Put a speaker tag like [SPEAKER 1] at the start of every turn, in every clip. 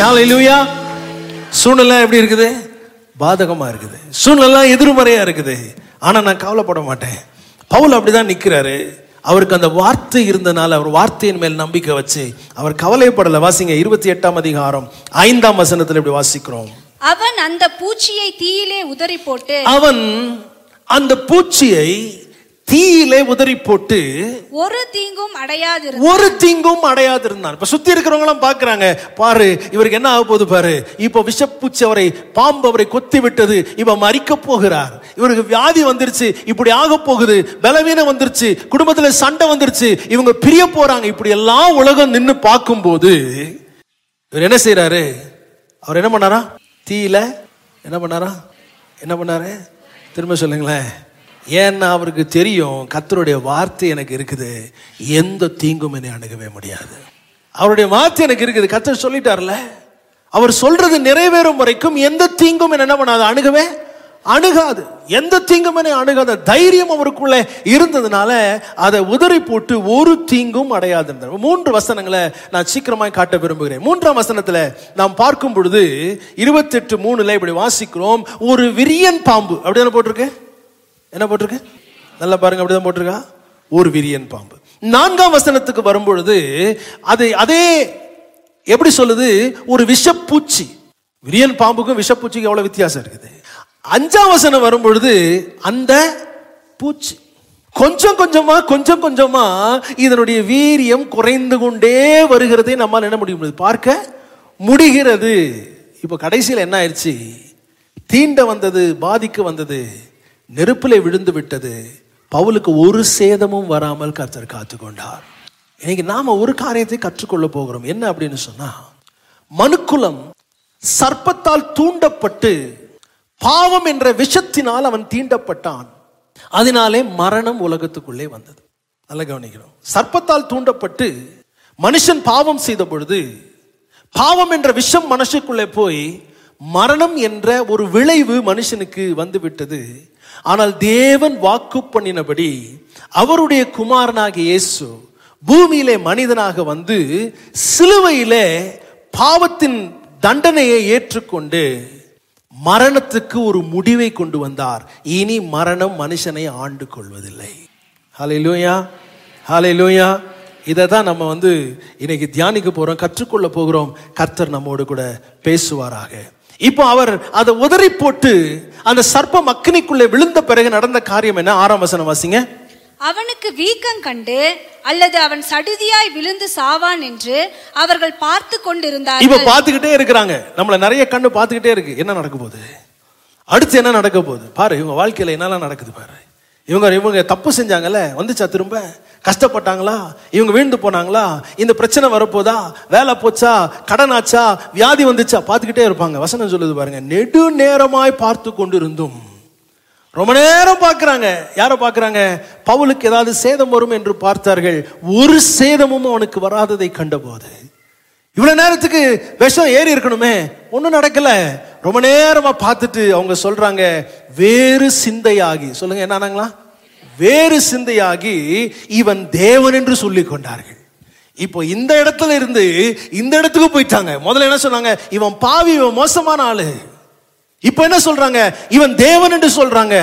[SPEAKER 1] ஹalleluya சூழ்நிலை எப்படி இருக்குது பாதகமா இருக்குது சூழ்நிலை எதிர்மறையா இருக்குது ஆனா நான் கவலைப்பட மாட்டேன் பவுல் அப்படிதான் நிக்கிறாரு அவருக்கு அந்த வார்த்தை இருந்தனால அவர் வார்த்தையின் மேல் நம்பிக்கை வச்சு அவர் கவலைப்படல வாசிங்க இருபத்தி எட்டாம் அதிகாரம் ஐந்தாம் வசனத்துல இப்படி வாசிக்கிறோம்
[SPEAKER 2] அவன் அந்த பூச்சியை தீயிலே உதறி போட்டு
[SPEAKER 1] அவன் அந்த பூச்சியை தீயிலே உதறி போட்டு
[SPEAKER 2] ஒரு தீங்கும் அடையாதிரு
[SPEAKER 1] ஒரு தீங்கும் அடையாது இருந்தான் இப்ப சுத்தி இருக்கிறவங்க எல்லாம் பாக்குறாங்க பாரு இவருக்கு என்ன ஆக போகுது பாரு இப்போ விஷப்பூச்சி அவரை பாம்பு அவரை கொத்தி விட்டது இவ மறிக்க போகிறார் இவருக்கு வியாதி வந்துருச்சு இப்படி ஆக போகுது பலவீனம் வந்துருச்சு குடும்பத்துல சண்டை வந்துருச்சு இவங்க பிரிய போறாங்க இப்படி எல்லாம் உலகம் நின்னு பார்க்கும்போது இவர் என்ன செய்யறாரு அவர் என்ன பண்ணாரா தீயில என்ன பண்ணாரா என்ன பண்ணாரு திரும்ப சொல்லுங்களேன் ஏன்னா அவருக்கு தெரியும் கர்த்தருடைய வார்த்தை எனக்கு இருக்குது எந்த தீங்கும் என்னை அணுகவே முடியாது அவருடைய வார்த்தை எனக்கு இருக்குது கர்த்தர் சொல்லிட்டார்ல அவர் சொல்றது நிறைவேறும் வரைக்கும் எந்த தீங்கும் என்ன பண்ணாது அணுகவே அணுகாது எந்த தீங்கும் என்னை அணுகாத தைரியம் அவருக்குள்ள இருந்ததுனால அதை உதறி போட்டு ஒரு தீங்கும் அடையாது மூன்று வசனங்களை நான் சீக்கிரமாய் காட்ட விரும்புகிறேன் மூன்றாம் வசனத்துல நாம் பார்க்கும் பொழுது இருபத்தெட்டு மூணுல இப்படி வாசிக்கிறோம் ஒரு விரியன் பாம்பு அப்படிதானே போட்டிருக்கு என்ன போட்டிருக்கு நல்லா பாருங்க அப்படிதான் போட்டிருக்கா ஒரு விரியன் பாம்பு நான்காம் வசனத்துக்கு வரும்பொழுது அது அதே எப்படி சொல்லுது ஒரு விஷப்பூச்சி விரியன் பாம்புக்கும் விஷப்பூச்சிக்கும் எவ்வளவு வித்தியாசம் இருக்குது அஞ்சாம் வசனம் வரும்பொழுது அந்த பூச்சி கொஞ்சம் கொஞ்சமா கொஞ்சம் கொஞ்சமா இதனுடைய வீரியம் குறைந்து கொண்டே வருகிறதை நம்மால் என்ன முடிய முடியுது பார்க்க முடிகிறது இப்போ கடைசியில் என்ன ஆயிடுச்சு தீண்ட வந்தது பாதிக்க வந்தது நெருப்பிலே விழுந்து விட்டது பவுலுக்கு ஒரு சேதமும் வராமல் கர்த்தர் காத்து கொண்டார் இன்னைக்கு நாம ஒரு காரியத்தை கற்றுக்கொள்ள போகிறோம் என்ன அப்படின்னு சொன்னா மனுக்குலம் சர்ப்பத்தால் தூண்டப்பட்டு பாவம் என்ற விஷத்தினால் அவன் தீண்டப்பட்டான் அதனாலே மரணம் உலகத்துக்குள்ளே வந்தது நல்ல கவனிக்கணும் சர்ப்பத்தால் தூண்டப்பட்டு மனுஷன் பாவம் செய்த பொழுது பாவம் என்ற விஷம் மனுஷனுக்குள்ளே போய் மரணம் என்ற ஒரு விளைவு மனுஷனுக்கு வந்து விட்டது ஆனால் தேவன் வாக்கு பண்ணினபடி அவருடைய குமாரனாகிய இயேசு பூமியிலே மனிதனாக வந்து சிலுவையிலே பாவத்தின் தண்டனையை ஏற்றுக்கொண்டு மரணத்துக்கு ஒரு முடிவை கொண்டு வந்தார் இனி மரணம் மனுஷனை ஆண்டு கொள்வதில்லை ஹalleluya ஹalleluya இதை தான் நம்ம வந்து இன்னைக்கு தியானிக்க போறோம் கற்றுக்கொள்ள போகிறோம் கர்த்தர் நம்மோடு கூட பேசுவாராக இப்போ அவர் அதை உதறி போட்டு அந்த சர்ப்பம் அக்னிக்குள்ளே விழுந்த பிறகு நடந்த காரியம் என்ன ஆறாம் வசனம் வாசிங்க
[SPEAKER 2] அவனுக்கு வீக்கம் கண்டு அல்லது அவன் சடுதியாய் விழுந்து சாவான் என்று அவர்கள் பார்த்து
[SPEAKER 1] இப்ப
[SPEAKER 2] கொண்டிருந்தார்கள்
[SPEAKER 1] பார்த்துக்கிட்டே இருக்கிறாங்க நம்மள நிறைய கண்ணு பார்த்துக்கிட்டே இருக்கு என்ன நடக்க போகுது அடுத்து என்ன நடக்க போகுது பாரு இவங்க வாழ்க்கையில என்னெல்லாம் நடக்குது பாரு இவங்க இவங்க தப்பு செஞ்சாங்கல்ல வந்துச்சா திரும்ப கஷ்டப்பட்டாங்களா இவங்க வீழ்ந்து போனாங்களா இந்த பிரச்சனை வரப்போதா வேலை போச்சா கடன் ஆச்சா வியாதி வந்துச்சா பார்த்துக்கிட்டே இருப்பாங்க வசனம் சொல்லுது பாருங்க நெடு நேரமாய் பார்த்து கொண்டிருந்தும் ரொம்ப நேரம் பார்க்கறாங்க யாரை பார்க்கறாங்க பவுலுக்கு ஏதாவது சேதம் வரும் என்று பார்த்தார்கள் ஒரு சேதமும் அவனுக்கு வராததை கண்டபோது இவ்வளவு நேரத்துக்கு விஷம் ஏறி இருக்கணுமே ஒன்றும் நடக்கல ரொம்ப நேரமா பார்த்துட்டு அவங்க சொல்றாங்க வேறு சிந்தையாகி சொல்லுங்க என்னன்னாங்களா வேறு சிந்தையாகி இவன் தேவன் என்று சொல்லிக் கொண்டார்கள் இப்போ இந்த இடத்துல இருந்து இந்த இடத்துக்கு போயிட்டாங்க முதல்ல என்ன சொன்னாங்க இவன் பாவி இவன் மோசமான ஆளு இப்போ என்ன சொல்றாங்க இவன் தேவன் என்று சொல்றாங்க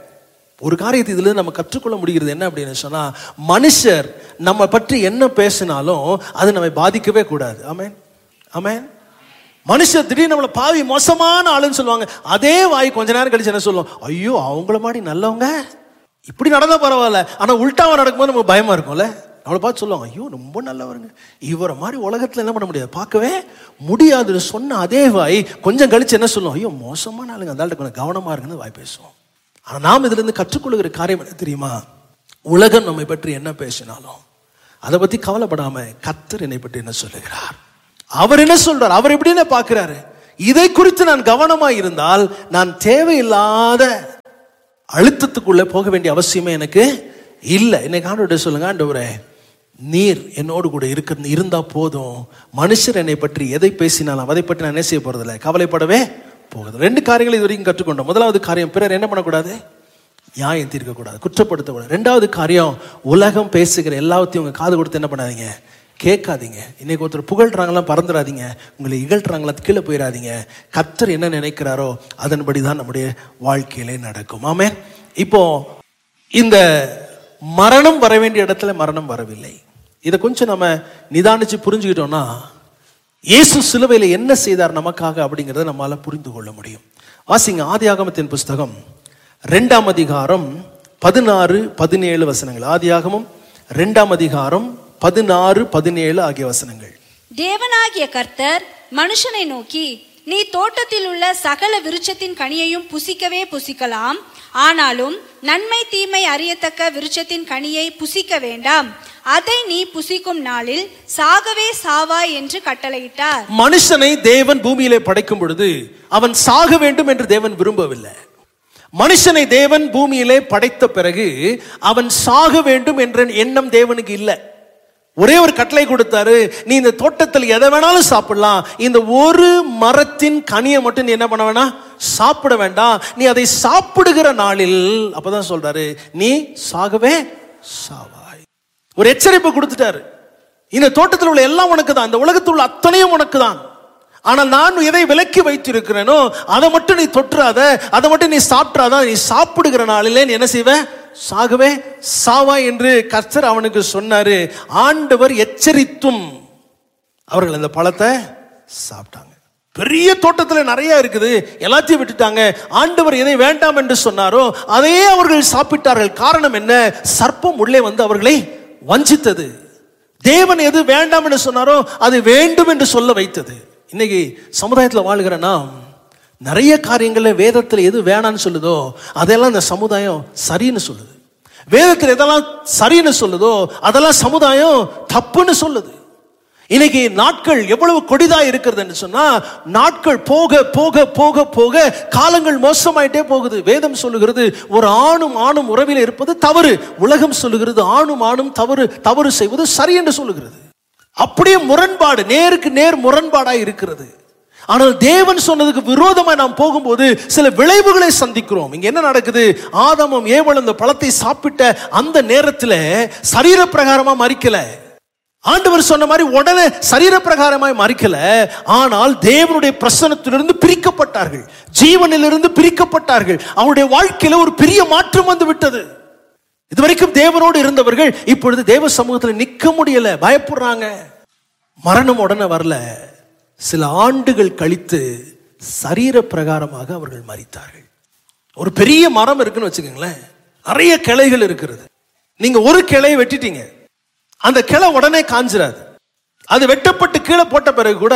[SPEAKER 1] ஒரு காரியத்தை இதுல இருந்து நம்ம கற்றுக்கொள்ள முடிகிறது என்ன அப்படின்னு சொன்னா மனுஷர் நம்ம பற்றி என்ன பேசினாலும் அது நம்மை பாதிக்கவே கூடாது ஆமென் ஆமென் மனுஷர் திடீர்னு நம்மளை பாவி மோசமான ஆளுன்னு சொல்லுவாங்க அதே வாய் கொஞ்ச நேரம் கழிச்சு என்ன சொல்லும் ஐயோ அவங்கள மாதிரி நல்லவங்க இப்படி நடந்தா பரவாயில்ல ஆனா உல்டாவா நடக்கும்போது நமக்கு பயமா இருக்கும்ல அவளை பார்த்து சொல்லுவாங்க ஐயோ ரொம்ப நல்லவருங்க இவரை மாதிரி உலகத்துல என்ன பண்ண முடியாது பார்க்கவே முடியாதுன்னு சொன்ன அதே வாய் கொஞ்சம் கழிச்சு என்ன சொல்லும் ஐயோ மோசமான ஆளுங்க அந்த ஆள்கிட்ட கொஞ்சம் கவனமா இருக்குன்னு வாய் பேசுவோம் ஆனா நாம் இதுல இருந்து கற்றுக்கொள்கிற காரியம் என்ன தெரியுமா உலகம் நம்மை பற்றி என்ன பேசினாலும் அதை பத்தி கவலைப்படாம கத்தர் என்னை பற்றி என்ன சொல்லுகிறார் அவர் என்ன சொல்றார் அவர் எப்படி என்ன பார்க்கிறாரு இதை குறித்து நான் கவனமா இருந்தால் நான் தேவையில்லாத அழுத்தத்துக்குள்ள போக வேண்டிய அவசியமே எனக்கு இல்லை இன்னைக்கு ஆண்டோட சொல்லுங்க ஆண்டவரே நீர் என்னோடு கூட இருக்க இருந்தா போதும் மனுஷர் என்னை பற்றி எதை பேசினாலும் அதை பற்றி நான் என்ன செய்ய போறதில்லை கவலைப்படவே போகுது ரெண்டு காரியங்களை இது வரைக்கும் கற்றுக்கொண்டோம் முதலாவது காரியம் பிறர் என்ன பண்ணக்கூடாது நியாயம் தீர்க்கக்கூடாது குற்றப்படுத்தக்கூடாது ரெண்டாவது காரியம் உலகம் பேசுகிற எல்லாத்தையும் உங்க காது கொடுத்து என்ன பண்ணாதீங்க கேட்காதீங்க இன்னைக்கு ஒருத்தர் புகழ்றாங்களாம் பறந்துடாதீங்க உங்களை இகழ்றாங்களா கீழே போயிடாதீங்க கர்த்தர் என்ன நினைக்கிறாரோ அதன்படி தான் நம்முடைய வாழ்க்கையிலே நடக்கும் ஆமே இப்போ இந்த மரணம் வர வேண்டிய இடத்துல மரணம் வரவில்லை இதை கொஞ்சம் நம்ம நிதானிச்சு புரிஞ்சுக்கிட்டோம்னா இயேசு சிலுவையில் என்ன செய்தார் நமக்காக அப்படிங்கிறத நம்மால புரிந்து கொள்ள முடியும் வாசிங்க ஆதியாகமத்தின் புஸ்தகம் ரெண்டாம் அதிகாரம் பதினாறு பதினேழு வசனங்கள் ஆதியாகமம் ரெண்டாம் அதிகாரம் பதினாறு பதினேழு ஆகிய வசனங்கள்
[SPEAKER 2] தேவனாகிய கர்த்தர் மனுஷனை நோக்கி நீ தோட்டத்தில் உள்ள சகல விருட்சத்தின் கனியையும் புசிக்கவே புசிக்கலாம் ஆனாலும் நன்மை தீமை அறியத்தக்க விருட்சத்தின் கனியை புசிக்க வேண்டாம் அதை நீ புசிக்கும் நாளில் சாகவே சாவாய் என்று கட்டளையிட்டார்
[SPEAKER 1] மனுஷனை தேவன் பூமியிலே படைக்கும் பொழுது அவன் சாக வேண்டும் என்று தேவன் விரும்பவில்லை மனுஷனை தேவன் பூமியிலே படைத்த பிறகு அவன் சாக வேண்டும் என்ற எண்ணம் தேவனுக்கு இல்லை ஒரே ஒரு கட்டளை கொடுத்தாரு நீ இந்த தோட்டத்தில் எதை வேணாலும் சாப்பிடலாம் இந்த ஒரு மரத்தின் கனியை மட்டும் நீ என்ன பண்ண வேணாம் சாப்பிட வேண்டாம் நீ அதை சாப்பிடுகிற நாளில் அப்பதான் சொல்றாரு நீ சாகவே சாவாய் ஒரு எச்சரிப்பு கொடுத்துட்டாரு இந்த தோட்டத்தில் உள்ள எல்லாம் உனக்கு தான் இந்த உலகத்தில் உள்ள அத்தனையும் உனக்கு தான் ஆனால் நான் எதை விலக்கி வைத்திருக்கிறேனோ அதை மட்டும் நீ தொட்டுறாத அதை மட்டும் நீ சாப்பிட்றாத நீ சாப்பிடுகிற நாளிலே நீ என்ன செய்வ சாகவே சாவா என்று கர்த்தர் அவனுக்கு சொன்னாரு ஆண்டவர் எச்சரித்தும் அவர்கள் அந்த பழத்தை சாப்பிட்டாங்க பெரிய தோட்டத்தில் நிறைய இருக்குது எல்லாத்தையும் விட்டுட்டாங்க ஆண்டவர் எதை வேண்டாம் என்று சொன்னாரோ அதையே அவர்கள் சாப்பிட்டார்கள் காரணம் என்ன சர்ப்பம் உள்ளே வந்து அவர்களை வஞ்சித்தது தேவன் எது வேண்டாம் என்று சொன்னாரோ அது வேண்டும் என்று சொல்ல வைத்தது இன்னைக்கு சமுதாயத்தில் வாழ்கிற நாம் நிறைய காரியங்கள்ல வேதத்தில் எது வேணான்னு சொல்லுதோ அதெல்லாம் இந்த சமுதாயம் சரின்னு சொல்லுது வேதத்தில் எதெல்லாம் சரின்னு சொல்லுதோ அதெல்லாம் சமுதாயம் தப்புன்னு சொல்லுது இன்னைக்கு நாட்கள் எவ்வளவு கொடிதா இருக்கிறது என்று சொன்னா நாட்கள் போக போக போக போக காலங்கள் மோசமாயிட்டே போகுது வேதம் சொல்லுகிறது ஒரு ஆணும் ஆணும் உறவில் இருப்பது தவறு உலகம் சொல்லுகிறது ஆணும் ஆணும் தவறு தவறு செய்வது சரி என்று சொல்லுகிறது அப்படியே முரண்பாடு நேருக்கு நேர் முரண்பாடாய் இருக்கிறது ஆனால் தேவன் சொன்னதுக்கு விரோதமாக நாம் போகும்போது சில விளைவுகளை சந்திக்கிறோம் இங்க என்ன நடக்குது ஆதாமும் ஏவல் அந்த பழத்தை சாப்பிட்ட அந்த நேரத்தில் சரீர பிரகாரமா மறிக்கல ஆண்டவர் சொன்ன மாதிரி உடனே சரீர பிரகாரமாய் மறிக்கல ஆனால் தேவனுடைய பிரசனத்திலிருந்து பிரிக்கப்பட்டார்கள் ஜீவனிலிருந்து பிரிக்கப்பட்டார்கள் அவருடைய வாழ்க்கையில ஒரு பெரிய மாற்றம் வந்து விட்டது இதுவரைக்கும் தேவனோடு இருந்தவர்கள் இப்பொழுது தேவ சமூகத்தில் நிற்க முடியல பயப்படுறாங்க மரணம் உடனே வரல சில ஆண்டுகள் கழித்து சரீர பிரகாரமாக அவர்கள் மறித்தார்கள் ஒரு பெரிய மரம் இருக்குன்னு வச்சுக்கோங்களேன் நிறைய கிளைகள் இருக்கிறது நீங்க ஒரு கிளையை வெட்டிட்டீங்க அந்த கிளை உடனே காஞ்சிராது அது வெட்டப்பட்டு கீழே போட்ட பிறகு கூட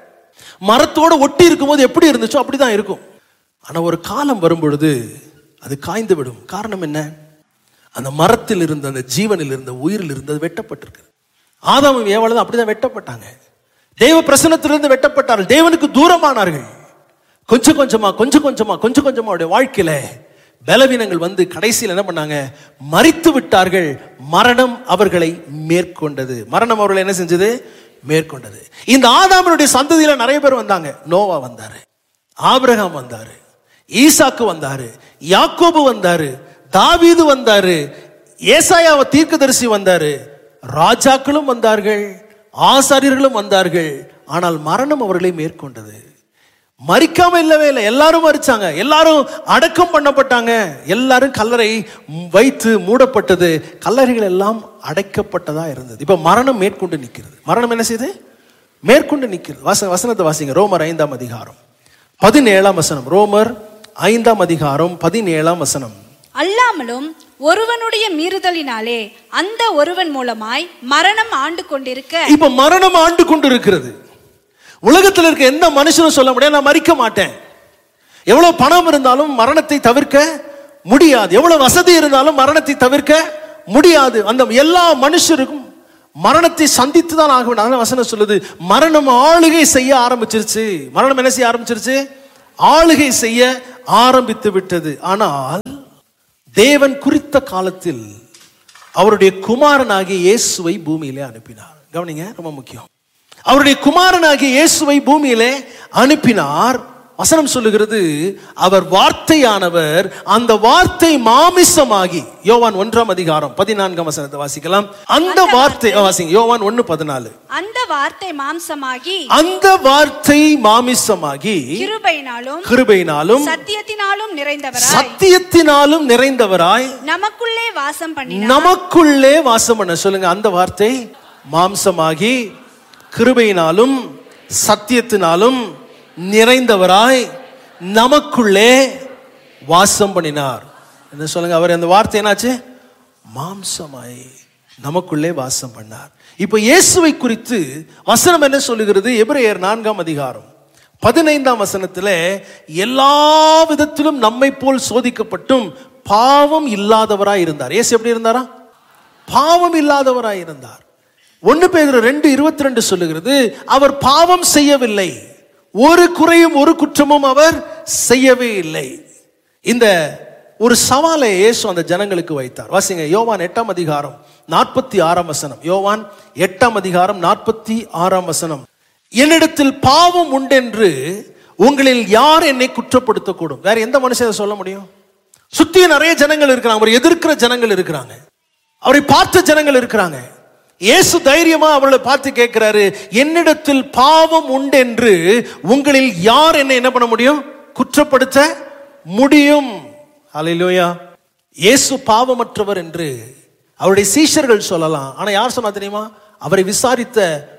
[SPEAKER 1] மரத்தோட ஒட்டி இருக்கும்போது எப்படி இருந்துச்சோ அப்படிதான் இருக்கும் ஆனா ஒரு காலம் வரும் பொழுது அது காய்ந்து விடும் காரணம் என்ன அந்த மரத்தில் இருந்த அந்த ஜீவனில் இருந்த உயிரில் இருந்தது வெட்டப்பட்டிருக்கு ஆதாமும் ஏவாளும் அப்படிதான் வெட்டப்பட்டாங்க தேவ பிரசனத்திலிருந்து வெட்டப்பட்டார்கள் தேவனுக்கு தூரமானார்கள் கொஞ்சம் கொஞ்சமா கொஞ்சம் கொஞ்சமா கொஞ்சம் கொஞ்சமா அவருடைய வாழ்க்கையில பலவீனங்கள் வந்து கடைசியில் என்ன பண்ணாங்க மறித்து விட்டார்கள் மரணம் அவர்களை மேற்கொண்டது மரணம் அவர்களை என்ன செஞ்சது மேற்கொண்டது இந்த ஆதாமனுடைய சந்ததியில நிறைய பேர் வந்தாங்க நோவா வந்தாரு ஆபிரகாம் வந்தாரு ஈசாக்கு வந்தாரு யாக்கோபு வந்தாரு தாவீது வந்தாரு ஏசாயாவ தீர்க்கதரிசி வந்தாரு ராஜாக்களும் வந்தார்கள் ஆசாரியர்களும் வந்தார்கள் ஆனால் மரணம் அவர்களை மேற்கொண்டது மறிக்காம இல்லவே இல்லை எல்லாரும் மறிச்சாங்க எல்லாரும் அடக்கம் பண்ணப்பட்டாங்க எல்லாரும் கல்லறை வைத்து மூடப்பட்டது கல்லறைகள் எல்லாம் அடைக்கப்பட்டதா இருந்தது இப்ப மரணம் மேற்கொண்டு நிற்கிறது மரணம் என்ன செய்யுது மேற்கொண்டு நிற்கிறது வாச வசனத்தை வாசிங்க ரோமர் ஐந்தாம் அதிகாரம் பதினேழாம் வசனம் ரோமர் ஐந்தாம் அதிகாரம் பதினேழாம் வசனம்
[SPEAKER 2] அல்லாமலும் ஒருவனுடைய மீறுதலினாலே அந்த ஒருவன் மூலமாய் மரணம் ஆண்டு கொண்டிருக்க
[SPEAKER 1] இப்ப மரணம் ஆண்டு கொண்டு இருக்கிறது உலகத்தில் இருக்க எந்த மனுஷனும் சொல்ல முடியாது நான் மறிக்க மாட்டேன் எவ்வளவு பணம் இருந்தாலும் மரணத்தை தவிர்க்க முடியாது எவ்வளவு வசதி இருந்தாலும் மரணத்தை தவிர்க்க முடியாது அந்த எல்லா மனுஷருக்கும் மரணத்தை சந்தித்து தான் ஆக வேண்டும் அதனால வசனம் சொல்லுது மரணம் ஆளுகை செய்ய ஆரம்பிச்சிருச்சு மரணம் என்ன செய்ய ஆரம்பிச்சிருச்சு ஆளுகை செய்ய ஆரம்பித்து விட்டது ஆனால் தேவன் குறித்த காலத்தில் அவருடைய குமாரனாகிய இயேசுவை பூமியிலே அனுப்பினார் கவனிங்க ரொம்ப முக்கியம் அவருடைய குமாரனாகிய இயேசுவை பூமியிலே அனுப்பினார் வசனம் சொல்லுகிறது அவர் வார்த்தையானவர் அந்த வார்த்தை மாமிசமாகி யோவான் ஒன்றாம் அதிகாரம் பதினான்காம் வசனத்தை வாசிக்கலாம் அந்த வார்த்தை ஆ, வாசிங்க யோவான் ஒன்னு பதினாலு
[SPEAKER 2] அந்த வார்த்தை மாம்சமாகி
[SPEAKER 1] அந்த வார்த்தை மாமிசமாகி
[SPEAKER 2] கிருபையினாலும்
[SPEAKER 1] கிருபையினாலும்
[SPEAKER 2] சத்தியத்தினாலும் நிறைந்தவராய்
[SPEAKER 1] சத்தியத்தினாலும் நிறைந்தவராய்
[SPEAKER 2] நமக்குள்ளே வாசம் பண்ணினார்
[SPEAKER 1] நமக்குள்ளே வாசம் பண்ண சொல்லுங்க அந்த வார்த்தை மாம்சமாகி கிருபையினாலும் சத்தியத்தினாலும் நிறைந்தவராய் நமக்குள்ளே வாசம் பண்ணினார் என்ன சொல்லுங்க அவர் அந்த வார்த்தை என்னாச்சு மாம்சமாய் நமக்குள்ளே வாசம் பண்ணார் இப்போ இயேசுவை குறித்து வசனம் என்ன சொல்லுகிறது எபிரேயர் நான்காம் அதிகாரம் பதினைந்தாம் வசனத்துல எல்லா விதத்திலும் நம்மை போல் சோதிக்கப்பட்டும் பாவம் இல்லாதவராய் இருந்தார் இயேசு எப்படி இருந்தாரா பாவம் இல்லாதவராய் இருந்தார் ஒன்னு பேர் ரெண்டு இருபத்தி ரெண்டு சொல்லுகிறது அவர் பாவம் செய்யவில்லை ஒரு குறையும் ஒரு குற்றமும் அவர் செய்யவே இல்லை இந்த ஒரு சவாலை இயேசு அந்த ஜனங்களுக்கு வைத்தார் வாசிங்க யோவான் எட்டாம் அதிகாரம் நாற்பத்தி ஆறாம் வசனம் யோவான் எட்டாம் அதிகாரம் நாற்பத்தி ஆறாம் வசனம் என்னிடத்தில் பாவம் உண்டென்று உங்களில் யார் என்னை குற்றப்படுத்தக்கூடும் வேற எந்த மனுஷன் இதை சொல்ல முடியும் சுத்தி நிறைய ஜனங்கள் இருக்கிறாங்க அவரை எதிர்க்கிற ஜனங்கள் இருக்கிறாங்க அவரை பார்த்த ஜனங்கள் இருக்கிறாங்க இயேசு தைரியமா அவர்களை பார்த்து கேட்கிறாரு என்னிடத்தில் பாவம் உண்டென்று உங்களில் யார் என்ன என்ன பண்ண முடியும் குற்றப்படுத்த முடியும் ஹalleluya இயேசு பாவமற்றவர் என்று அவருடைய சீஷர்கள் சொல்லலாம் ஆனா யார் சொன்னா தெரியுமா அவரை விசாரித்த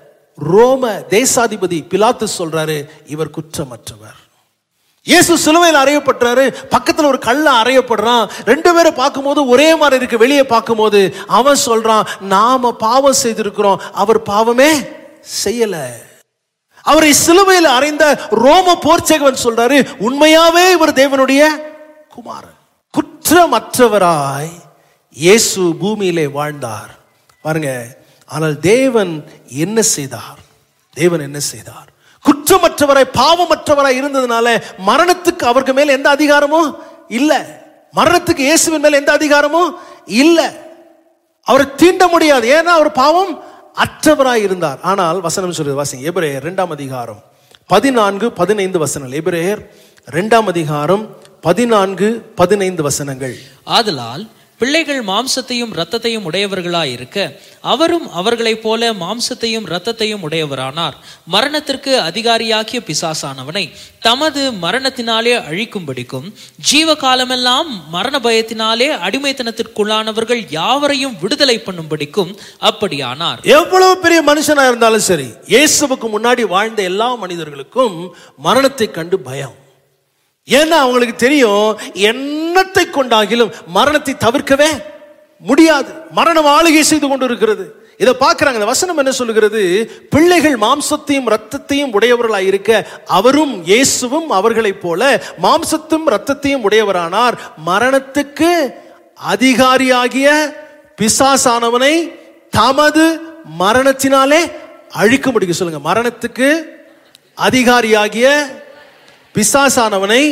[SPEAKER 1] ரோம தேசாதிபதி பிலாத்து சொல்றாரு இவர் குற்றமற்றவர் இயேசு சிலுவையில் அறையப்பட்டாரு பக்கத்துல ஒரு கல்ல அறையப்படுறான் ரெண்டு பேரை பார்க்கும்போது ஒரே மாதிரி இருக்கு வெளியே பார்க்கும்போது அவன் சொல்றான் நாம பாவம் செய்திருக்கிறோம் அவர் பாவமே செய்யல அவரை சிலுவையில் அறைந்த ரோம போர்ச்சேகவன் சொல்றாரு உண்மையாவே இவர் தேவனுடைய குமாரன் குற்றமற்றவராய் இயேசு பூமியிலே வாழ்ந்தார் பாருங்க ஆனால் தேவன் என்ன செய்தார் தேவன் என்ன செய்தார் குற்றமற்றவராய் பாவமற்றவராய் இருந்ததுனால மரணத்துக்கு அவருக்கு மேல எந்த அதிகாரமும் இல்ல மரணத்துக்கு இயேசுவின் மேல எந்த அதிகாரமும் இல்ல அவரை தீண்ட முடியாது ஏன்னா அவர் பாவம் அற்றவராய் இருந்தார் ஆனால் வசனம் சொல்றது வாசிங்க எபிரேயர் இரண்டாம் அதிகாரம் பதினான்கு பதினைந்து வசனங்கள் எபிரேயர் இரண்டாம் அதிகாரம் பதினான்கு பதினைந்து வசனங்கள்
[SPEAKER 3] ஆதலால் பிள்ளைகள் மாம்சத்தையும் இரத்தத்தையும் உடையவர்களாய் இருக்க அவரும் அவர்களைப் போல மாம்சத்தையும் இரத்தத்தையும் உடையவரானார் மரணத்திற்கு அதிகாரியாகிய பிசாசானவனை தமது மரணத்தினாலே அழிக்கும்படிக்கும் ஜீவ காலமெல்லாம் மரண பயத்தினாலே அடிமைத்தனத்திற்குள்ளானவர்கள் யாவரையும் விடுதலை பண்ணும்படிக்கும் அப்படியானார்
[SPEAKER 1] எவ்வளவு பெரிய மனுஷனா இருந்தாலும் சரி இயேசுவுக்கு முன்னாடி வாழ்ந்த எல்லா மனிதர்களுக்கும் மரணத்தை கண்டு பயம் ஏன்னா அவங்களுக்கு தெரியும் எண்ணத்தை கொண்டாகிலும் மரணத்தை தவிர்க்கவே முடியாது மரணம் ஆளுகை செய்து கொண்டு இருக்கிறது இதை பார்க்கறாங்க இந்த வசனம் என்ன சொல்லுகிறது பிள்ளைகள் மாம்சத்தையும் ரத்தத்தையும் உடையவர்களாய் இருக்க அவரும் இயேசுவும் அவர்களைப் போல மாம்சத்தும் ரத்தத்தையும் உடையவரானார் மரணத்துக்கு அதிகாரியாகிய பிசாசானவனை தமது மரணத்தினாலே அழிக்க முடியும் சொல்லுங்க மரணத்துக்கு அதிகாரியாகிய பிசாசானவனை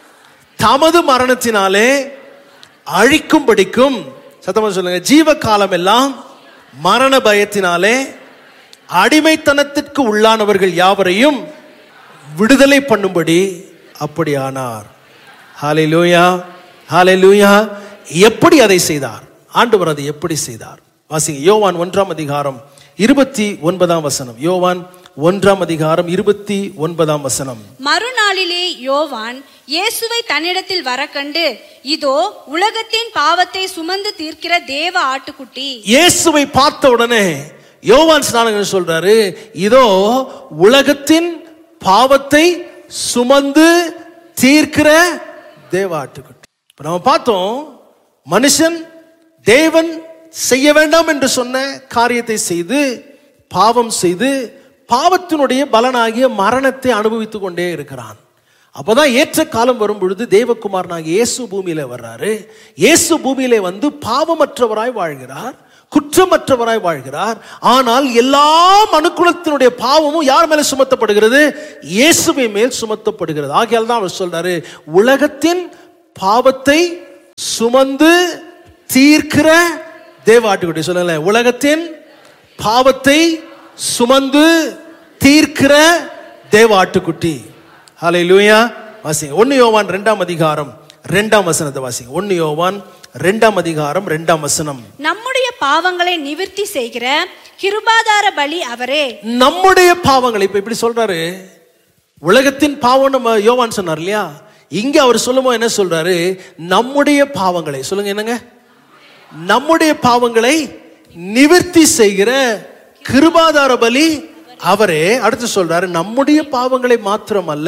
[SPEAKER 1] தமது மரணத்தினாலே அழிக்கும்படிக்கும் சத்தமா சொல்லுங்க ஜீவ காலம் எல்லாம் மரண பயத்தினாலே அடிமைத்தனத்திற்கு உள்ளானவர்கள் யாவரையும் விடுதலை பண்ணும்படி அப்படியானார் ஹalleluya ஹalleluya எப்படி அதை செய்தார் ஆண்டவர் அதை எப்படி செய்தார் வாசிங்க யோவான் ஒன்றாம் அதிகாரம் இருபத்தி ஒன்பதாம் வசனம் யோவான் ஒன்றாம் அதிகாரம் இருபத்தி ஒன்பதாம் வசனம்
[SPEAKER 2] மறுநாளிலே யோவான் இயேசுவை தன்னிடத்தில் வர கண்டு இதோ உலகத்தின் பாவத்தை சுமந்து தீர்க்கிற தேவ ஆட்டுக்குட்டி
[SPEAKER 1] இயேசுவை பார்த்த உடனே யோவான் ஸ்நானகன் சொல்றாரு இதோ உலகத்தின் பாவத்தை சுமந்து தீர்க்கிற தேவ ஆட்டுக்குட்டி இப்ப நம்ம பார்த்தோம் மனுஷன் தேவன் செய்ய வேண்டாம் என்று சொன்ன காரியத்தை செய்து பாவம் செய்து பாவத்தினுடைய பலனாகிய மரணத்தை அனுபவித்துக் கொண்டே இருக்கிறான் அப்பதான் ஏற்ற காலம் வரும் பொழுது தேவகுமாரனாகிய இயேசு பூமியில வர்றாரு இயேசு பூமியிலே வந்து பாவமற்றவராய் வாழ்கிறார் குற்றமற்றவராய் வாழ்கிறார் ஆனால் எல்லா மனுக்குலத்தினுடைய பாவமும் யார் மேல சுமத்தப்படுகிறது இயேசுவின் மேல் சுமத்தப்படுகிறது ஆகையால் தான் அவர் சொல்றாரு உலகத்தின் பாவத்தை சுமந்து தீர்க்கிற தேவாட்டுக்குட்டி சொல்லுங்களேன் உலகத்தின் பாவத்தை சுமந்து தீர்க்கிற தேவாட்டுக்குட்டி ஹalleluya வாசிங்க ஒன்னு யோவான் ரெண்டாம் அதிகாரம் ரெண்டாம் வசனத்தை வாசிங்க ஒன்னு யோவான் ரெண்டாம் அதிகாரம் ரெண்டாம் வசனம்
[SPEAKER 2] நம்முடைய பாவங்களை நிவிர்த்தி செய்கிற கிருபாதார பலி அவரே
[SPEAKER 1] நம்முடைய பாவங்களை இப்ப இப்படி சொல்றாரு உலகத்தின் பாவம் நம்ம யோவான் சொன்னார் இல்லையா இங்க அவர் சொல்லும்போது என்ன சொல்றாரு நம்முடைய பாவங்களை சொல்லுங்க என்னங்க நம்முடைய பாவங்களை நிவர்த்தி செய்கிற கிருபாதார பலி அவரே அடுத்து சொல்றாரு நம்முடைய பாவங்களை மாத்திரமல்ல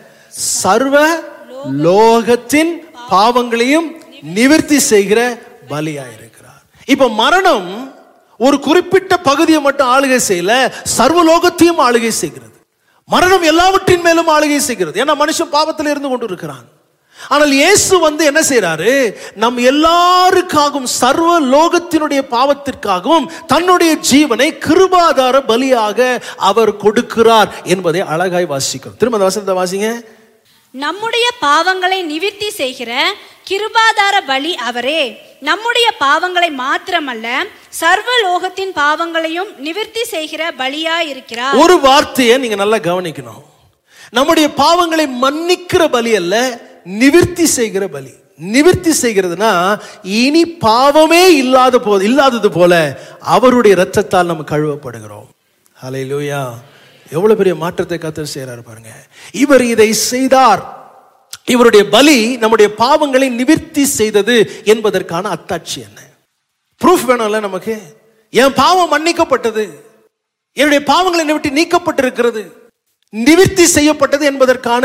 [SPEAKER 1] சர்வ லோகத்தின் பாவங்களையும் நிவர்த்தி செய்கிற பலியா இருக்கிறார் இப்ப மரணம் ஒரு குறிப்பிட்ட பகுதியை மட்டும் ஆளுகை செய்யல சர்வலோகத்தையும் ஆளுகை செய்கிறது மரணம் எல்லாவற்றின் மேலும் ஆளுகை செய்கிறது ஏன்னா மனுஷன் பாவத்தில் இருந்து கொண்டு இருக்கிறான் ஆனால் இயேசு வந்து என்ன செய்றாரு நம் எல்லாருக்காகவும் சர்வ லோகத்தினுடைய பாவத்திற்காகவும் தன்னுடைய ஜீவனை கிருபாதார பலியாக அவர் கொடுக்கிறார் என்பதை அழகாய் வாசிக்கிறோம் திரும்ப அந்த வசனத்தை வாசிங்க
[SPEAKER 2] நம்முடைய பாவங்களை நிவிர்த்தி செய்கிற கிருபாதார பலி அவரே நம்முடைய பாவங்களை மாத்திரமல்ல சர்வ லோகத்தின் பாவங்களையும் நிவிர்த்தி செய்கிற பலியாய் இருக்கிறார்
[SPEAKER 1] ஒரு வார்த்தையை நீங்க நல்லா கவனிக்கணும் நம்முடைய பாவங்களை மன்னிக்கிற பலி அல்ல நிவிர்த்தி செய்கிற பலி நிவிர்த்தி செய்கிறதுனா இனி பாவமே இல்லாத போது இல்லாதது போல அவருடைய இரத்தத்தால் நம்ம கழுவப்படுகிறோம் ஹalleluya எவ்வளவு பெரிய மாற்றத்தை கத்தர் செய்யறாரு பாருங்க இவர் இதை செய்தார் இவருடைய பலி நம்முடைய பாவங்களை நிவிர்த்தி செய்தது என்பதற்கான அத்தாட்சி என்ன ப்ரூஃப் வேணும்ல நமக்கு என் பாவம் மன்னிக்கப்பட்டது என்னுடைய பாவங்களை என்னை விட்டு நீக்கப்பட்டிருக்கிறது நிவிர்த்தி செய்யப்பட்டது என்பதற்கான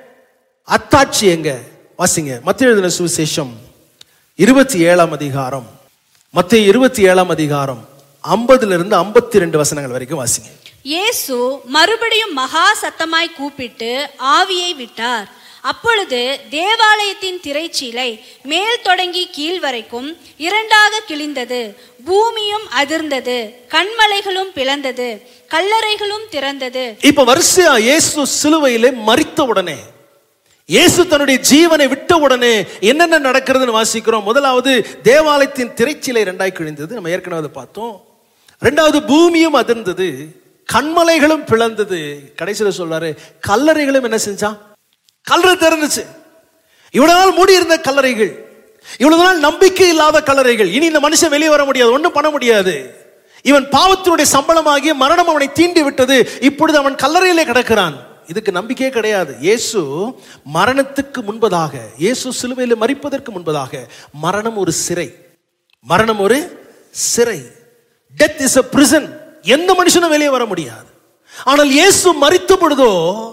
[SPEAKER 1] அத்தாட்சி எங்க வாசிங்க மத்திய எழுதின சுவிசேஷம் இருபத்தி ஏழாம் அதிகாரம் மத்திய இருபத்தி ஏழாம் அதிகாரம் ஐம்பதுல இருந்து ஐம்பத்தி ரெண்டு வசனங்கள் வரைக்கும் வாசிங்க
[SPEAKER 2] இயேசு மறுபடியும் மகா சத்தமாய் கூப்பிட்டு ஆவியை விட்டார் அப்பொழுது தேவாலயத்தின் திரைச்சீலை மேல் தொடங்கி கீழ் வரைக்கும் இரண்டாக கிழிந்தது பூமியும் அதிர்ந்தது கண்மலைகளும் பிளந்தது கல்லறைகளும் திறந்தது
[SPEAKER 1] இப்ப வரிசையா இயேசு சிலுவையிலே மறித்த உடனே இயேசு தன்னுடைய ஜீவனை விட்ட உடனே என்னென்ன நடக்கிறதுன்னு வாசிக்கிறோம் முதலாவது தேவாலயத்தின் திரைச்சிலை ரெண்டாய் கிழிந்தது நம்ம ஏற்கனவே அதை பார்த்தோம் ரெண்டாவது பூமியும் அதிர்ந்தது கண்மலைகளும் பிளந்தது கடைசியில் சொல்றாரு கல்லறைகளும் என்ன செஞ்சான் கல்லறை திறந்துச்சு இவ்வளவு நாள் மூடி இருந்த கல்லறைகள் இவ்வளவு நாள் நம்பிக்கை இல்லாத கல்லறைகள் இனி இந்த மனுஷன் வெளியே வர முடியாது ஒண்ணும் பண்ண முடியாது இவன் பாவத்தினுடைய சம்பளமாகிய மரணம் அவனை தீண்டி விட்டது இப்பொழுது அவன் கல்லறையிலே கிடக்கிறான் இதுக்கு நம்பிக்கையே கிடையாது இயேசு மரணத்துக்கு முன்பதாக இயேசு சிலுவையில் மறிப்பதற்கு முன்பதாக மரணம் ஒரு சிறை மரணம் ஒரு சிறை டெத் இஸ் a prison எந்த மனுஷனும் வெளியே வர முடியாது ஆனால் இயேசு மறித்த பொழுதோ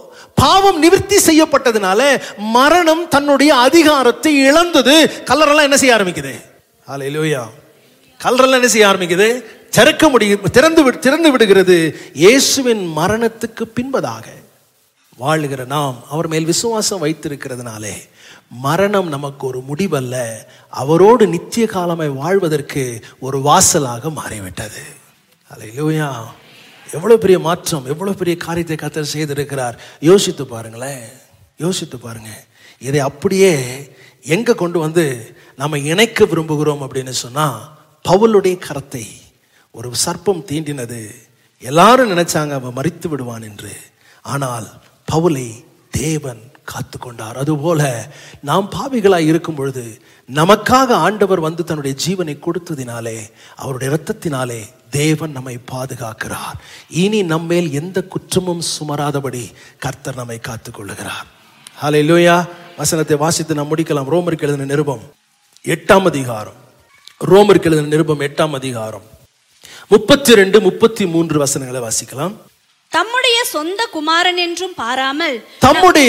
[SPEAKER 1] பாவம் நிவர்த்தி செய்யப்பட்டதுனால மரணம் தன்னுடைய அதிகாரத்தை இழந்தது கல்லறெல்லாம் என்ன செய்ய ஆரம்பிக்குது ஹalleluya கல்லறெல்லாம் என்ன செய்ய ஆரம்பிக்குது திறக்க முடியும் திறந்து விடு- திறந்து விடுகிறது இயேசுவின் மரணத்துக்கு பின்பதாக வாழுகிற நாம் அவர் மேல் விசுவாசம் வைத்திருக்கிறதுனாலே மரணம் நமக்கு ஒரு முடிவல்ல அவரோடு நித்திய காலமாய் வாழ்வதற்கு ஒரு வாசலாக மாறிவிட்டது அல்லேலூயா எவ்வளவு பெரிய மாற்றம் எவ்வளவு பெரிய காரியத்தை கத்தர் செய்திருக்கிறார் யோசித்து பாருங்களேன் யோசித்து பாருங்க இதை அப்படியே எங்க கொண்டு வந்து நம்ம இணைக்க விரும்புகிறோம் அப்படின்னு சொன்னா பவுலுடைய கரத்தை ஒரு சர்ப்பம் தீண்டினது எல்லாரும் நினைச்சாங்க அவன் மறித்து விடுவான் என்று ஆனால் பவுலை தேவன் காத்து கொண்டார் அதுபோல நாம் பாவிகளாய் இருக்கும் பொழுது நமக்காக ஆண்டவர் வந்து தன்னுடைய ஜீவனை கொடுத்ததினாலே அவருடைய இரத்தத்தினாலே தேவன் நம்மை பாதுகாக்கிறார் இனி நம்மேல் எந்த குற்றமும் சுமராதபடி கர்த்தர் நம்மை காத்துக் கொள்ளுகிறார் ஹalleluya வசனத்தை வாசித்து நாம் முடிக்கலாம் ரோமருக்கு எழுதின நிருபம் எட்டாம் அதிகாரம் ரோமருக்கு எழுதின நிருபம் எட்டாம் அதிகாரம் முப்பத்தி ரெண்டு முப்பத்தி மூன்று வசனங்களை வாசிக்கலாம்
[SPEAKER 2] தம்முடைய சொந்த குமாரன் என்றும் பாராமல்
[SPEAKER 1] தம்முடைய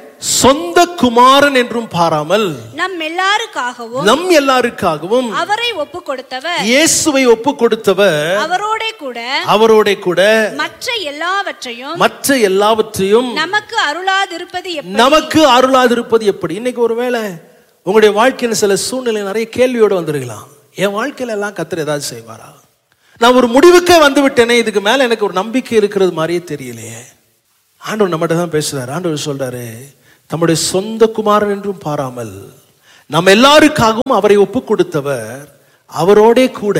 [SPEAKER 1] சொந்த குமாரன் என்றும் பாராமல்
[SPEAKER 2] நம் எல்லாருக்காகவும்
[SPEAKER 1] நம் எல்லாருக்காகவும்
[SPEAKER 2] அவரை ஒப்பு கொடுத்தவர்
[SPEAKER 1] இயேசுவை ஒப்பு கொடுத்தவர்
[SPEAKER 2] அவரோடே கூட
[SPEAKER 1] அவரோட கூட
[SPEAKER 2] மற்ற எல்லாவற்றையும்
[SPEAKER 1] மற்ற எல்லாவற்றையும்
[SPEAKER 2] நமக்கு அருளாதிருப்பது எப்படி
[SPEAKER 1] நமக்கு அருளாதிருப்பது எப்படி இன்னைக்கு ஒருவேளை உங்களுடைய வாழ்க்கையில சில சூழ்நிலை நிறைய கேள்வியோட வந்திருக்கலாம் என் வாழ்க்கையில எல்லாம் கத்தர் ஏதாவது செய்வாரா நான் ஒரு முடிவுக்கே வந்து விட்டேனே இதுக்கு மேல எனக்கு ஒரு நம்பிக்கை இருக்கிறது மாதிரியே தெரியலையே ஆண்டவர் நம்மகிட்ட தான் பேசுறாரு ஆண்டவர் சொல்றாரு தம்முடைய சொந்த குமாரன் என்றும் பாராமல் நம்ம எல்லாருக்காகவும் அவரை ஒப்பு கொடுத்தவர் அவரோடே கூட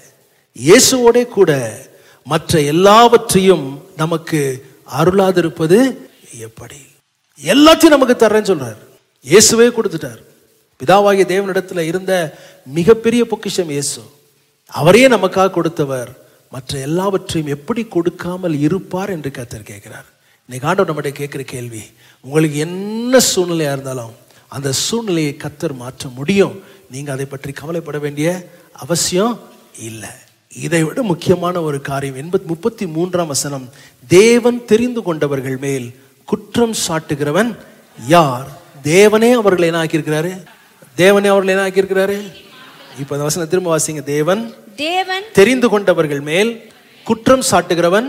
[SPEAKER 1] இயேசுவோடே கூட மற்ற எல்லாவற்றையும் நமக்கு அருளாதிருப்பது எப்படி எல்லாத்தையும் நமக்கு தர்றேன்னு சொல்றார் இயேசுவே கொடுத்துட்டார் பிதாவாகிய தேவனிடத்துல இருந்த மிகப்பெரிய பொக்கிஷம் இயேசு அவரே நமக்காக கொடுத்தவர் மற்ற எல்லாவற்றையும் எப்படி கொடுக்காமல் இருப்பார் என்று கத்தர் கேட்கிறார் இன்னைக்கு ஆண்டவர் நம்மகிட்ட கேட்கிற கேள்வி உங்களுக்கு என்ன சூழ்நிலையா இருந்தாலும் அந்த சூழ்நிலையை கத்தர் மாற்ற முடியும் நீங்க அதை பற்றி கவலைப்பட வேண்டிய அவசியம் இல்லை இதை விட முக்கியமான ஒரு காரியம் எண்பத்தி முப்பத்தி மூன்றாம் வசனம் தேவன் தெரிந்து கொண்டவர்கள் மேல் குற்றம் சாட்டுகிறவன் யார் தேவனே அவர்களை என்ன ஆக்கியிருக்கிறாரு தேவனே அவர்களை என்ன ஆக்கியிருக்கிறாரு இப்ப அந்த வசனம் திரும்ப வாசிங்க தேவன்
[SPEAKER 2] தேவன்
[SPEAKER 1] தெரிந்து கொண்டவர்கள் மேல் குற்றம் சாட்டுகிறவன்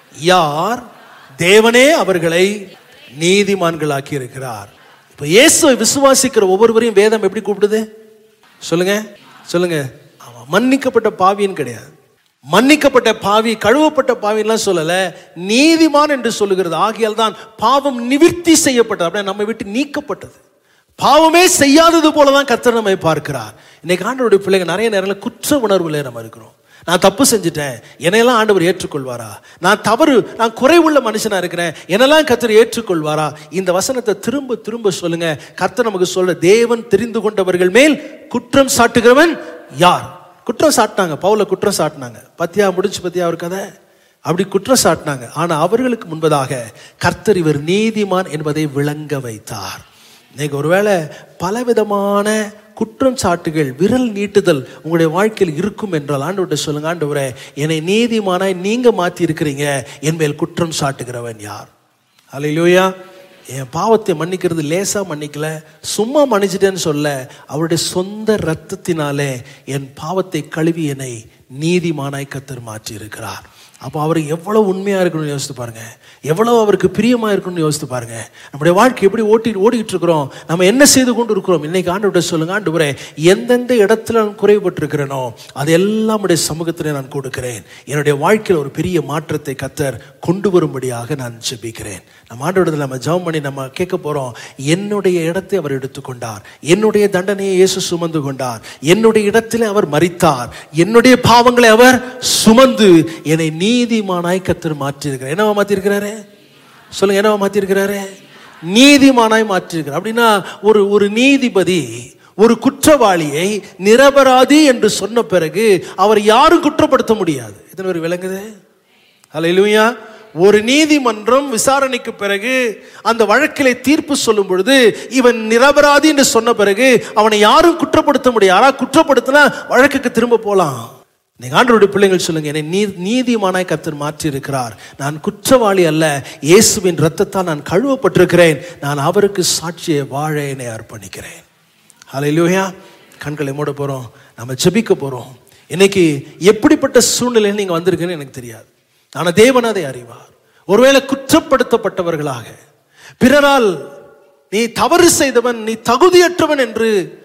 [SPEAKER 1] யார் தேவனே அவர்களை நீதிமான்களாக்கி இருக்கிறார் இப்ப இயேசுவை விசுவாசிக்கிற ஒவ்வொருவரையும் வேதம் எப்படி கூப்பிடுது சொல்லுங்க சொல்லுங்க அவன் மன்னிக்கப்பட்ட பாவின்னு கிடையாது மன்னிக்கப்பட்ட பாவி கழுவப்பட்ட பாவின்லாம் சொல்லல நீதிமான் என்று சொல்லுகிறது ஆகியால் தான் பாவம் நிவிர்த்தி செய்யப்பட்டது அப்படியே நம்ம விட்டு நீக்கப்பட்டது பாவமே செய்யாதது போல தான் கர்த்தர் நம்மை பார்க்கிறார் இன்னைக்கு ஆண்டவருடைய பிள்ளைங்க நிறைய நேரங்களில் குற்ற உணர்வுல நம்ம இருக்கிறோம் நான் தப்பு செஞ்சுட்டேன் என்னையெல்லாம் ஆண்டவர் ஏற்றுக்கொள்வாரா நான் தவறு நான் குறைவுள்ள மனுஷனா இருக்கிறேன் என்னெல்லாம் கர்த்தர் ஏற்றுக்கொள்வாரா இந்த வசனத்தை திரும்ப திரும்ப சொல்லுங்க கர்த்தர் நமக்கு சொல்ல தேவன் தெரிந்து கொண்டவர்கள் மேல் குற்றம் சாட்டுகிறவன் யார் குற்றம் சாட்டினாங்க பவுல குற்றம் சாட்டினாங்க பத்தியா முடிச்சு பத்தியா அவர் கதை அப்படி குற்றம் சாட்டினாங்க ஆனா அவர்களுக்கு முன்பதாக கர்த்தர் இவர் நீதிமான் என்பதை விளங்க வைத்தார் இன்னைக்கு ஒருவேளை பலவிதமான குற்றம் சாட்டுகள் விரல் நீட்டுதல் உங்களுடைய வாழ்க்கையில் இருக்கும் என்றால் ஆண்டவர்கிட்ட சொல்லுங்க ஆண்டவரே என்னை நீதிமானாய் நீங்க மாத்தி இருக்கிறீங்க என் மேல் குற்றம் சாட்டுகிறவன் யார் அல்லையிலூயா என் பாவத்தை மன்னிக்கிறது லேசா மன்னிக்கல சும்மா மன்னிச்சிட்டேன்னு சொல்ல அவருடைய சொந்த ரத்தத்தினாலே என் பாவத்தை கழுவி என்னை நீதிமானாய் கத்தர் மாற்றி இருக்கிறார் அப்போ அவர் எவ்வளவு உண்மையா இருக்கணும்னு யோசித்து பாருங்க எவ்வளவு அவருக்கு பிரியமா இருக்கணும்னு யோசித்து பாருங்க நம்முடைய வாழ்க்கை எப்படி ஓட்டி ஓடிட்டு இருக்கிறோம் நம்ம என்ன செய்து கொண்டு இருக்கிறோம் இன்னைக்கு ஆண்டு சொல்லுங்க ஆண்டு எந்தெந்த இடத்துல நான் குறைபட்டிருக்கிறேனோ அது எல்லாம் உடைய சமூகத்தில் நான் கொடுக்கிறேன் என்னுடைய வாழ்க்கையில் ஒரு பெரிய மாற்றத்தை கத்தர் கொண்டு வரும்படியாக நான் ஜெபிக்கிறேன் நம்ம ஆண்டோடத்தில் நம்ம ஜெபம் பண்ணி நம்ம கேட்க போறோம் என்னுடைய இடத்தை அவர் எடுத்துக்கொண்டார் என்னுடைய தண்டனையை இயேசு சுமந்து கொண்டார் என்னுடைய இடத்திலே அவர் மரித்தார் என்னுடைய பாவங்களை அவர் சுமந்து என்னை நீதிமானாய் கத்தர் மாற்றியிருக்கிறார் என்னவா மாற்றிருக்கிறாரு சொல்லுங்க என்னவா மாற்றிருக்கிறாரு நீதிமானாய் மாற்றிருக்கிறார் அப்படின்னா ஒரு ஒரு நீதிபதி ஒரு குற்றவாளியை நிரபராதி என்று சொன்ன பிறகு அவர் யாரும் குற்றப்படுத்த முடியாது இதன் ஒரு விளங்குது ஹalleluya ஒரு நீதிமன்றம் விசாரணைக்கு பிறகு அந்த வழக்கிலே தீர்ப்பு சொல்லும் பொழுது இவன் நிரபராதி என்று சொன்ன பிறகு அவனை யாரும் குற்றப்படுத்த முடியாது யாரா குற்றப்படுத்தினா வழக்குக்கு திரும்ப போலாம் நீங்க ஆண்டவருடைய பிள்ளைகள் சொல்லுங்க என்னை நீ நீதிமானாய் கர்த்தர் மாற்றி இருக்கிறார் நான் குற்றவாளி அல்ல இயேசுவின் ரத்தத்தால் நான் கழுவப்பட்டிருக்கிறேன் நான் அவருக்கு சாட்சியை வாழ என்னை அர்ப்பணிக்கிறேன் ஹalleluya கண்களை மூட போறோம் நம்ம ஜெபிக்க போறோம் இன்னைக்கு எப்படிப்பட்ட சூழ்நிலையில் நீங்க வந்திருக்கீங்கன்னு எனக்கு தெரியாது ஆனா தேவன் அதை அறிவார் ஒருவேளை குற்றப்படுத்தப்பட்டவர்களாக பிறரால் நீ தவறு செய்தவன் நீ தகுதியற்றவன் என்று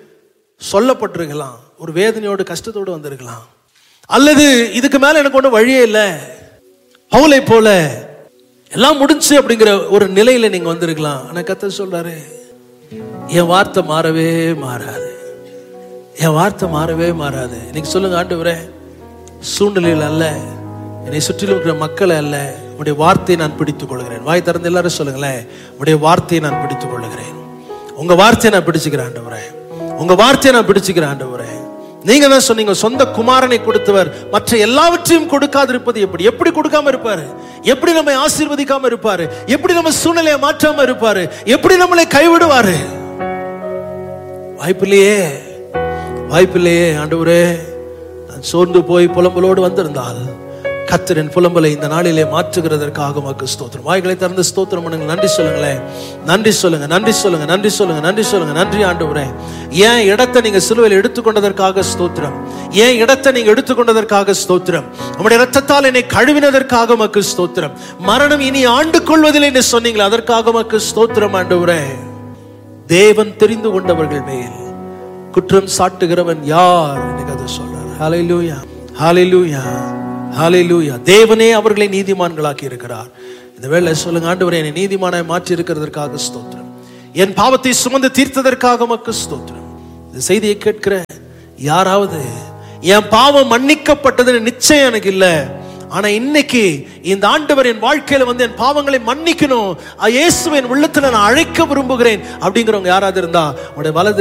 [SPEAKER 1] சொல்லப்பட்டிருக்கலாம் ஒரு வேதனையோடு கஷ்டத்தோடு வந்திருக்கலாம் அல்லது இதுக்கு மேல எனக்கு ஒன்றும் வழியே இல்லை பவுலை போல எல்லாம் முடிஞ்சு அப்படிங்கிற ஒரு நிலையில நீங்க வந்திருக்கலாம் ஆனா கத்த சொல்றாரு என் வார்த்தை மாறவே மாறாது என் வார்த்தை மாறவே மாறாது இன்னைக்கு சொல்லுங்க ஆண்டவரே சூழ்நிலையில் அல்ல என்னை சுற்றிலும் இருக்கிற மக்களை அல்ல உடைய வார்த்தையை நான் பிடித்துக் கொள்கிறேன் வாய் திறந்து எல்லாரும் சொல்லுங்களேன் உடைய வார்த்தையை நான் பிடித்துக் கொள்கிறேன் உங்க வார்த்தையை நான் பிடிச்சுக்கிறேன் ஆண்டவரே உங்க வார்த்தையை நான் பிடிச்சுக்கிறேன் ஆண்டவரே நீங்க தான் சொன்னீங்க சொந்த குமாரனை கொடுத்தவர் மற்ற எல்லாவற்றையும் கொடுக்காதிருப்பது எப்படி எப்படி கொடுக்காம இருப்பாரு எப்படி நம்மை ஆசீர்வதிக்காம இருப்பாரு எப்படி நம்ம சூழ்நிலையை மாற்றாம இருப்பாரு எப்படி நம்மளை கைவிடுவாரு வாய்ப்பில்லையே வாய்ப்பில்லையே ஆண்டவரே நான் சோர்ந்து போய் புலம்பலோடு வந்திருந்தால் கத்தரின் புலம்பலை இந்த நாளிலே மாற்றுகிறதற்காக உமக்கு ஸ்தோத்திரம் வாய்களை திறந்து ஸ்தோத்திரம் பண்ணுங்க நன்றி சொல்லுங்களேன் நன்றி சொல்லுங்க நன்றி சொல்லுங்க நன்றி சொல்லுங்க நன்றி சொல்லுங்க நன்றி ஆண்டவரே ஏன் இடத்தை நீங்க சிலுவையில் எடுத்துக்கொண்டதற்காக ஸ்தோத்திரம் ஏன் இடத்தை நீங்க எடுத்துக்கொண்டதற்காக ஸ்தோத்திரம் உங்களுடைய ரத்தத்தால் என்னை கழுவினதற்காக உமக்கு ஸ்தோத்திரம் மரணம் இனி ஆண்டு கொள்வதில்லை என்று சொன்னீங்களே அதற்காக உமக்கு ஸ்தோத்திரம் ஆண்டவரே தேவன் தெரிந்து கொண்டவர்கள் மேல் குற்றம் சாட்டுகிறவன் யார் எனக்கு அதை சொல்றார் ஹalleluya ஹalleluya ஹalleluya தேவனே அவர்களை நீதிமான்களாக்கி இருக்கிறார் இந்த வேளை சொல்லுங்க ஆண்டவரே என்னை நீதிமானாய் மாற்றி இருக்கிறதற்காக ஸ்தோத்திரம் என் பாவத்தை சுமந்து தீர்த்ததற்காக மக்கு ஸ்தோத்திரம் இந்த செய்தியை கேட்கிற யாராவது என் பாவம் மன்னிக்கப்பட்டதுன்னு நிச்சயம் எனக்கு இல்லை ஆனா இன்னைக்கு இந்த ஆண்டவர் என் வாழ்க்கையில வந்து என் பாவங்களை மன்னிக்கணும் அஹ் இயேசுவின் உள்ளத்துல நான் அழைக்க விரும்புகிறேன் அப்படிங்கிறவங்க யாராவது இருந்தா உடைய வலது